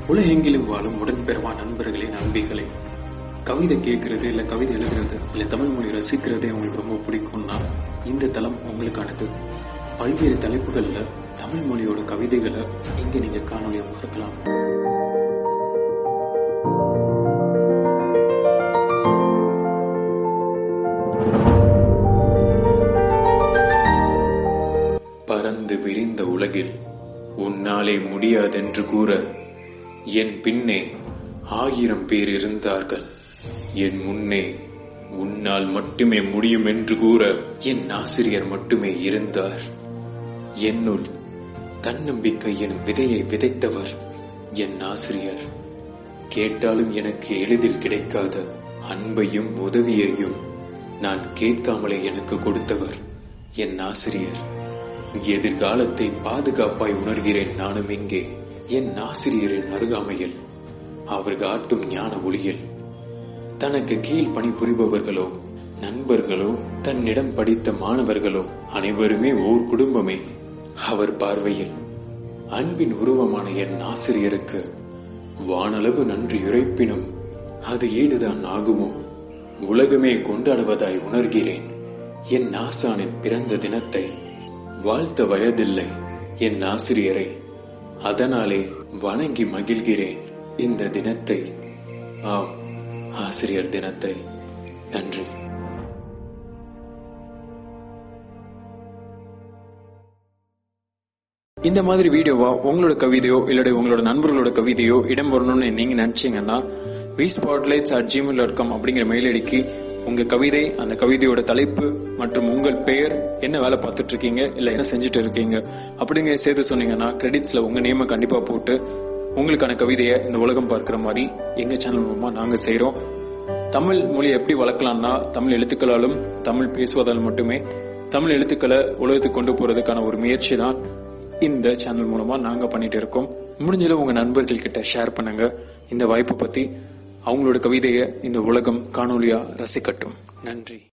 உலகெங்கிலும் வாழும் உடன்பிறவா நண்பர்களே நம்பிகளே கவிதை கேட்கறது இல்ல கவிதை எழுதுறது இல்ல தமிழ் மொழி ரசிக்கிறதே உங்களுக்கு ரொம்ப பிடிக்கும்னா இந்த தளம் உங்களுக்கானது பல்வேறு தலைப்புகள்ல தமிழ் மொழியோட கவிதைகளை இங்க நீங்க காணொலியா பார்க்கலாம் பறந்து விரிந்த உலகில் உன்னாலே முடியாதென்று கூற என் பின்னே ஆயிரம் பேர் இருந்தார்கள் என் முன்னே உன்னால் மட்டுமே முடியும் என்று கூற என் ஆசிரியர் மட்டுமே இருந்தார் என்னுள் தன்னம்பிக்கை எனும் விதையை விதைத்தவர் என் ஆசிரியர் கேட்டாலும் எனக்கு எளிதில் கிடைக்காத அன்பையும் உதவியையும் நான் கேட்காமலே எனக்கு கொடுத்தவர் என் ஆசிரியர் எதிர்காலத்தை பாதுகாப்பாய் உணர்கிறேன் நானும் இங்கே என் ஆசிரியரின் அருகாமையில் அவர் காட்டும் ஞான ஒளியில் தனக்கு கீழ் பணிபுரிபவர்களோ நண்பர்களோ தன்னிடம் படித்த மாணவர்களோ அனைவருமே ஓர் குடும்பமே அவர் பார்வையில் அன்பின் உருவமான என் ஆசிரியருக்கு வானளவு நன்றி உரைப்பினும் அது ஈடுதான் ஆகுமோ உலகமே கொண்டாடுவதாய் உணர்கிறேன் என் ஆசானின் பிறந்த தினத்தை வாழ்த்த வயதில்லை என் ஆசிரியரை அதனாலே வணங்கி மகிழ்கிறேன் இந்த தினத்தை ஆம் ஆசிரியர் தினத்தை நன்றி இந்த மாதிரி வீடியோவா உங்களோட கவிதையோ இல்ல உங்களோட நண்பர்களோட கவிதையோ இடம் வரணும்னு நீங்க நினைச்சீங்கன்னா we spotlights at Gmail dot com அப்படிங்கிற மெயில் ஐடிக்கு உங்க கவிதை அந்த கவிதையோட தலைப்பு மற்றும் உங்கள் பெயர் என்ன வேலை பார்த்துட்டு இருக்கீங்க இல்ல என்ன செஞ்சுட்டு இருக்கீங்க அப்படிங்கிற சேர்த்து சொன்னீங்கன்னா கிரெடிட்ஸ்ல உங்க நேம கண்டிப்பா போட்டு உங்களுக்கான கவிதையை இந்த உலகம் பார்க்கிற மாதிரி எங்க சேனல் மூலமா நாங்க செய்யறோம் தமிழ் மொழியை எப்படி வளர்க்கலாம்னா தமிழ் எழுத்துக்களாலும் தமிழ் பேசுவதால் மட்டுமே தமிழ் எழுத்துக்களை உலகத்துக்கு கொண்டு போறதுக்கான ஒரு முயற்சி தான் இந்த சேனல் மூலமா நாங்க பண்ணிட்டு இருக்கோம் முடிஞ்சளவு உங்க நண்பர்கள் கிட்ட ஷேர் பண்ணுங்க இந்த வாய்ப்பை பத்தி அவங்களோட கவிதையை இந்த உலகம் காணொலியா ரசிக்கட்டும் நன்றி